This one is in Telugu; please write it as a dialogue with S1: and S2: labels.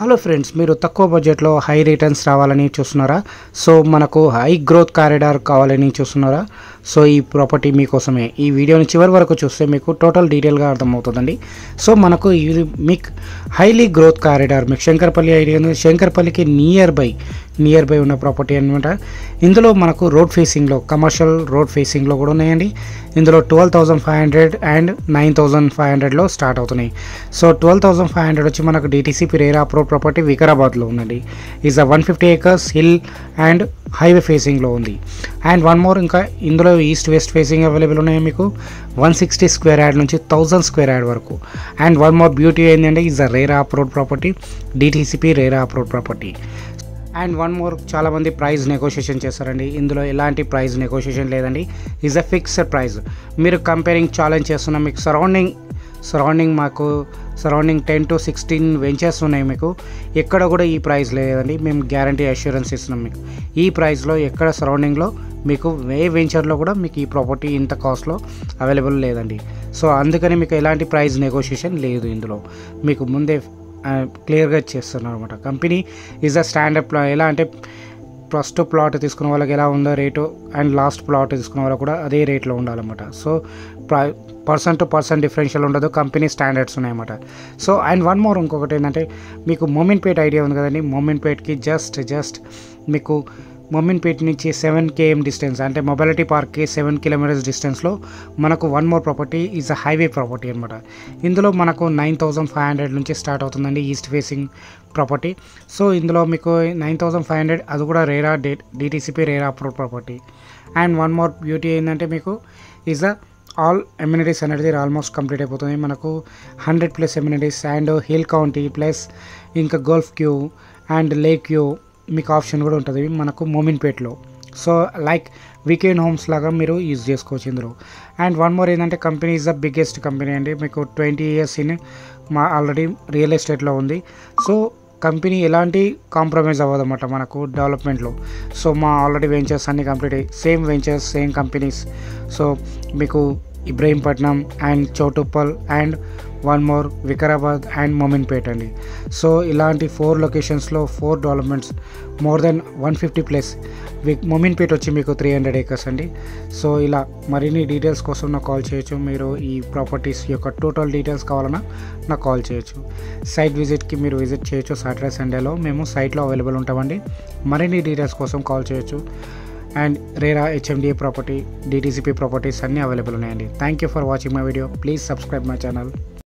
S1: హలో ఫ్రెండ్స్ మీరు తక్కువ బడ్జెట్లో హై రిటర్న్స్ రావాలని చూస్తున్నారా సో మనకు హై గ్రోత్ కారిడార్ కావాలని చూస్తున్నారా సో ఈ ప్రాపర్టీ మీకోసమే ఈ వీడియోని చివరి వరకు చూస్తే మీకు టోటల్ డీటెయిల్గా అర్థమవుతుందండి సో మనకు ఇది మీకు హైలీ గ్రోత్ కారిడార్ మీకు శంకర్పల్లి ఐడియా ఉంది శంకర్పల్లికి నియర్ బై నియర్ బై ఉన్న ప్రాపర్టీ అనమాట ఇందులో మనకు రోడ్ ఫేసింగ్లో కమర్షియల్ రోడ్ ఫేసింగ్లో కూడా ఉన్నాయండి ఇందులో twelve thousand five hundred and nine thousand five హండ్రెడ్లో స్టార్ట్ అవుతున్నాయి so twelve thousand five hundred వచ్చి మనకు డిటీసీ పిరేరా అప్రోడ్ ప్రాపర్టీ వికారాబాద్లో ఉందండి is a one fifty acres hill and highway ఫేసింగ్లో ఉంది అండ్ వన్ మోర్ ఇంకా ఇందులో ఈస్ట్ వెస్ట్ ఫేసింగ్ అవైలబుల్ ఉన్నాయి మీకు వన్ సిక్స్టీ స్క్వేర్ యార్డ్ నుంచి థౌజండ్ స్క్వేర్ యార్డ్ వరకు అండ్ వన్ మోర్ బ్యూటీ ఏంటంటే is a RERA approved property DTCP RERA approved property and one more చాలామంది ప్రైస్ నెగోషియేషన్ చేస్తారండి ఇందులో ఎలాంటి ప్రైస్ నెగోషియేషన్ లేదండి ఈజ్ అ ఫిక్స్డ్ ప్రైస్ మీరు కంపేరింగ్ ఛాలెంజ్ చేస్తున్న మీకు సరౌండింగ్ సరౌండింగ్ మాకు surrounding ten to sixteen ventures ఉన్నాయి మీకు ఎక్కడ కూడా ఈ ప్రైస్ లేదండి మేము గ్యారంటీ అష్యూరెన్స్ ఇస్తున్నాం మీకు ఈ ప్రైస్లో ఎక్కడ సరౌండింగ్లో మీకు ఏ వెంచర్లో కూడా మీకు ఈ ప్రాపర్టీ ఇంత కాస్ట్లో అవైలబుల్ లేదండి సో అందుకని మీకు ఎలాంటి ప్రైస్ నెగోషియేషన్ లేదు ఇందులో మీకు ముందే క్లియర్గా చేస్తున్నారు అనమాట కంపెనీ ఈజ్ అ స్టాండర్డ్ ప్లా ఎలా అంటే ఫస్ట్ ప్లాట్ తీసుకున్న వాళ్ళకి ఎలా ఉందో రేటు అండ్ లాస్ట్ ప్లాట్ తీసుకున్న వాళ్ళకి కూడా అదే రేట్లో ఉండాలన్నమాట so person to person differential ఉండదు కంపెనీ స్టాండర్డ్స్ ఉన్నాయన్నమాట సో అండ్ వన్ మోర్ ఇంకొకటి ఏంటంటే మీకు మోమిన్పేట్ ఐడియా ఉంది కదండి మోమిన్పేట్కి జస్ట్ జస్ట్ మీకు మోమిన్పేట్ నుంచి సెవెన్ కేఎం డిస్టెన్స్ అంటే మొబిలిటీ పార్క్కి సెవెన్ కిలోమీటర్స్ డిస్టెన్స్లో మనకు one more property is a highway property అనమాట ఇందులో మనకు నైన్ థౌజండ్ ఫైవ్ హండ్రెడ్ నుంచి స్టార్ట్ అవుతుందండి ఈస్ట్ ఫేసింగ్ ప్రాపర్టీ సో ఇందులో మీకు నైన్ థౌజండ్ ఫైవ్ హండ్రెడ్ అది కూడా రేరా డే DTCP RERA approve property and one more beauty ఏంటంటే మీకు ఈజ్ అ ఆల్ ఎమ్యూనిటీస్ అనేది ఆల్మోస్ట్ కంప్లీట్ అయిపోతుంది మనకు hundred plus amenities and hill county plus ఇంకా గోల్ఫ్ క్యూ అండ్ లేక్ క్యూ మీకు ఆప్షన్ కూడా ఉంటుంది మనకు మోమిన్పేట్లో సో లైక్ వీకెండ్ హోమ్స్ లాగా మీరు యూజ్ చేసుకోవచ్చు ఇందులో అండ్ వన్ మోర్ ఏంటంటే company is the biggest company అండి మీకు ట్వంటీ ఇయర్స్ ఇన్ మా ఆల్రెడీ రియల్ ఎస్టేట్లో ఉంది సో కంపెనీ ఎలాంటి కాంప్రమైజ్ అవ్వదన్నమాట మనకు డెవలప్మెంట్లో సో మా ఆల్రెడీ వెంచర్స్ అన్నీ కంప్లీట్ అయ్యి same ventures same companies so మీకు Ibrahimpatnam and Choutuppal and one more Vikarabad and మొమిన్పేట్ అండి సో ఇలాంటి ఫోర్ లొకేషన్స్లో four developments more then one fifty plus Mominpet వచ్చి మీకు త్రీ హండ్రెడ్ ఏకర్స్ అండి సో ఇలా మరిన్ని డీటెయిల్స్ కోసం నాకు కాల్ చేయొచ్చు మీరు ఈ ప్రాపర్టీస్ యొక్క టోటల్ డీటెయిల్స్ కావాలన్నా నాకు కాల్ చేయొచ్చు సైట్ విజిట్కి మీరు విజిట్ చేయొచ్చు సాటర్డే సండేలో మేము సైట్లో అవైలబుల్ ఉంటామండి మరిన్ని డీటెయిల్స్ కోసం కాల్ చేయొచ్చు and RERA HMDA property DTCP properties అన్నీ అవైలబుల్ ఉన్నాయండి thank you for watching my video please subscribe my channel